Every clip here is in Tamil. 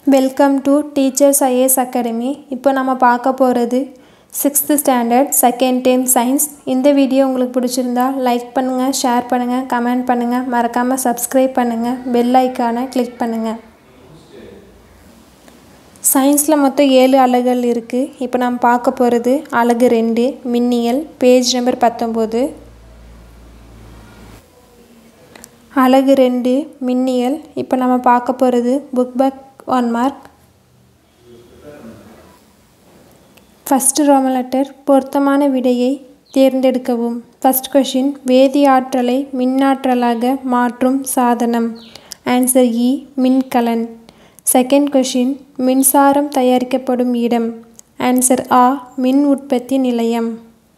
welcome to teachers IAS academy இப்போ நம்ம பார்க்க போகிறது sixth standard second time science இந்த வீடியோ உங்களுக்கு பிடிச்சிருந்தா லைக் பண்ணுங்கள் ஷேர் பண்ணுங்கள் கமெண்ட் பண்ணுங்கள் மறக்காமல் சப்ஸ்கிரைப் பண்ணுங்கள் பெல் ஐக்கானை கிளிக் பண்ணுங்கள் சயின்ஸில் மொத்தம் ஏழு அலகுகள் இருக்குது இப்போ நம்ம பார்க்க போகிறது அலகு ரெண்டு மின்னியல் பேஜ் நம்பர் பத்தொம்போது அலகு ரெண்டு மின்னியல் இப்போ நம்ம பார்க்க போகிறது book back one mark first roman letter பொருத்தமான விடையை தேர்ந்தெடுக்கவும் ஃபஸ்ட் கொஷின் வேதி ஆற்றலை மின்னாற்றலாக மாற்றும் சாதனம் ஆன்சர் இ மின்கலன் செகண்ட் கொஷின் மின்சாரம் தயாரிக்கப்படும் இடம் ஆன்சர் ஆ மின் உற்பத்தி நிலையம்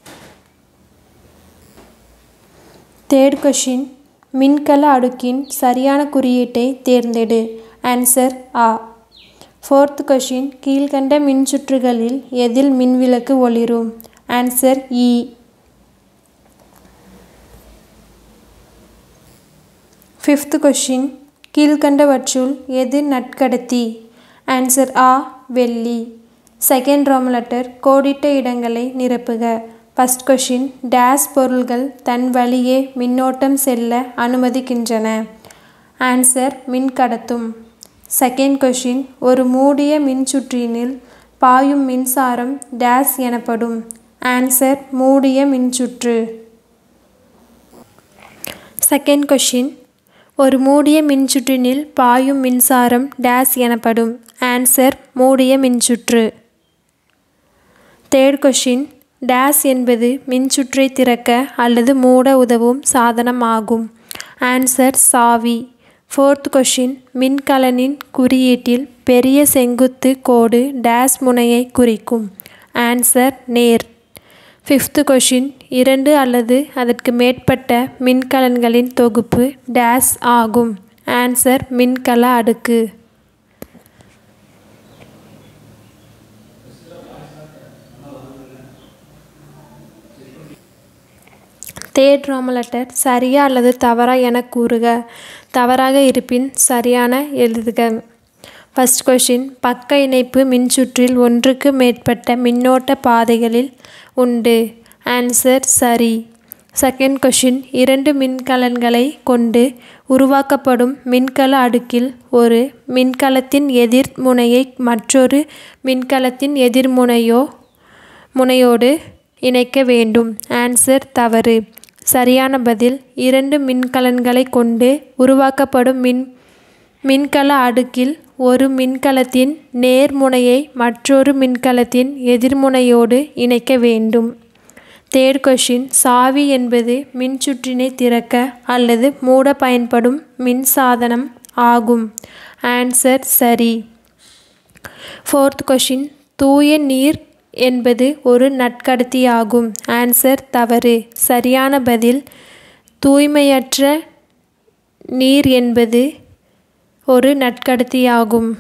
தேர்ட் கொஷின் மின்கல அடுக்கின் சரியான குறியீட்டை தேர்ந்தெடு ஆன்சர் ஆ ஃபோர்த் கொஷின் கீழ்கண்ட மின்சுற்றுகளில் எதில் மின்விளக்கு ஒளிரும் ஆன்சர் இ ஃபிஃப்த் கொஷின் கீழ்கண்டவற்றுள் எது நட்கடத்தி ஆன்சர் ஆ வெள்ளி செகண்ட் ரோம் லெட்டர் கோடிட்ட இடங்களை நிரப்புக ஃபஸ்ட் கொஷின் டேஸ் பொருள்கள் தன் வழியே மின்னோட்டம் செல்ல அனுமதிக்கின்றன ஆன்சர் மின்கடத்தும் செகண்ட் கொஷின் ஒரு மூடிய மின்சுற்றினில் பாயும் மின்சாரம் டேஸ் எனப்படும் ஆன்சர் மூடிய மின்சுற்று செகண்ட் கொஷின் ஒரு மூடிய மின்சுற்றினில் பாயும் மின்சாரம் டேஸ் எனப்படும் ஆன்சர் மூடிய மின்சுற்று தேர்ட் கொஷின் டேஸ் என்பது மின்சுற்றை திறக்க அல்லது மூட உதவும் சாதனம் ஆகும் ஆன்சர் சாவி ஃபோர்த் கொஷின் மின்கலனின் குறியீட்டில் பெரிய செங்குத்து கோடு டேஸ் முனையை குறிக்கும் ஆன்சர் நேர் ஃபிஃப்த்து கொஷின் இரண்டு அல்லது அதற்கு மேற்பட்ட மின்கலன்களின் தொகுப்பு டேஸ் ஆகும் ஆன்சர் மின்கல அடுக்கு தேர்ட் ரோமலெட்டர் சரியா அல்லது தவறா என கூறுக தவறாக இருப்பின் சரியான எழுதுக ஃபஸ்ட் கொஷின் பக்க இணைப்பு மின்சுற்றில் ஒன்றுக்கு மேற்பட்ட மின்னோட்ட பாதைகளில் உண்டு ஆன்சர் சரி செகண்ட் கொஷின் இரண்டு மின்கலன்களை கொண்டு உருவாக்கப்படும் மின்கல அடுக்கில் ஒரு மின்கலத்தின் எதிர் முனையை மற்றொரு மின்கலத்தின் எதிர்முனையோ முனையோடு இணைக்க வேண்டும் ஆன்சர் தவறு சரியான பதில் இரண்டு மின்கலன்களை கொண்டு உருவாக்கப்படும் மின் மின்கல அடுக்கில் ஒரு மின்கலத்தின் நேர்முனையை மற்றொரு மின்கலத்தின் எதிர்முனையோடு இணைக்க வேண்டும் தேர்ட் கொஷின் சாவி என்பது மின்சுற்றினை திறக்க அல்லது மூட பயன்படும் மின் சாதனம் ஆகும் ஆன்சர் சரி ஃபோர்த் கொஷின் தூய நீர் என்பது ஒரு நட்கடத்தியாகும் ஆன்சர் தவறு சரியான பதில் தூய்மையற்ற நீர் என்பது ஒரு நட்கடத்தியாகும்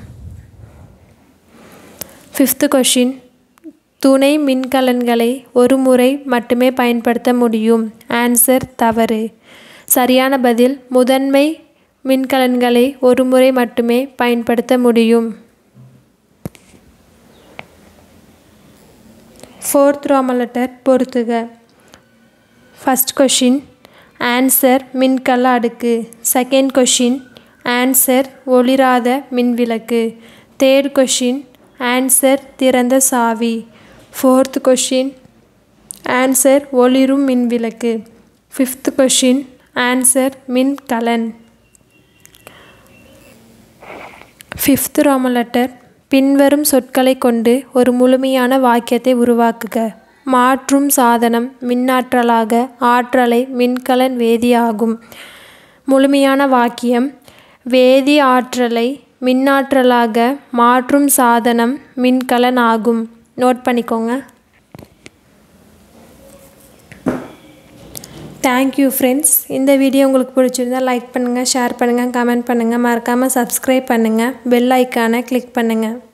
ஃபிஃப்த்து கொஷின் துணை மின்கலன்களை ஒரு முறை மட்டுமே பயன்படுத்த முடியும் ஆன்சர் தவறு சரியான பதில் முதன்மை மின்கலன்களை ஒரு முறை மட்டுமே பயன்படுத்த முடியும் ஃபோர்த் ரோமலெட்டர் பொறுத்துக ஃபஸ்ட் கொஷின் ஆன்சர் மின்கல அடுக்கு செகண்ட் கொஷின் ஆன்சர் ஒளிராத மின்விளக்கு தேர்ட் கொஷின் ஆன்சர் திறந்த சாவி ஃபோர்த் கொஷின் ஆன்சர் ஒளிரும் மின்விளக்கு ஃபிஃப்த் கொஷின் ஆன்சர் மின்கலன் ஃபிஃப்த் ரோமலெட்டர் பின்வரும் சொற்களை கொண்டு ஒரு முழுமையான வாக்கியத்தை உருவாக்குக மாற்றும் சாதனம் மின்னாற்றலாக ஆற்றலை மின்கலன் வேதியாகும் முழுமையான வாக்கியம் வேதி ஆற்றலை மின்னாற்றலாக மாற்றும் சாதனம் மின்கலன் ஆகும் நோட் பண்ணிக்கோங்க தேங்க்யூ ஃப்ரெண்ட்ஸ் இந்த வீடியோ உங்களுக்கு பிடிச்சிருந்தால் லைக் பண்ணுங்கள் ஷேர் பண்ணுங்கள் கமெண்ட் பண்ணுங்கள் மறக்காமல் சப்ஸ்கிரைப் பண்ணுங்கள் பெல் ஐக்கானை கிளிக் பண்ணுங்கள்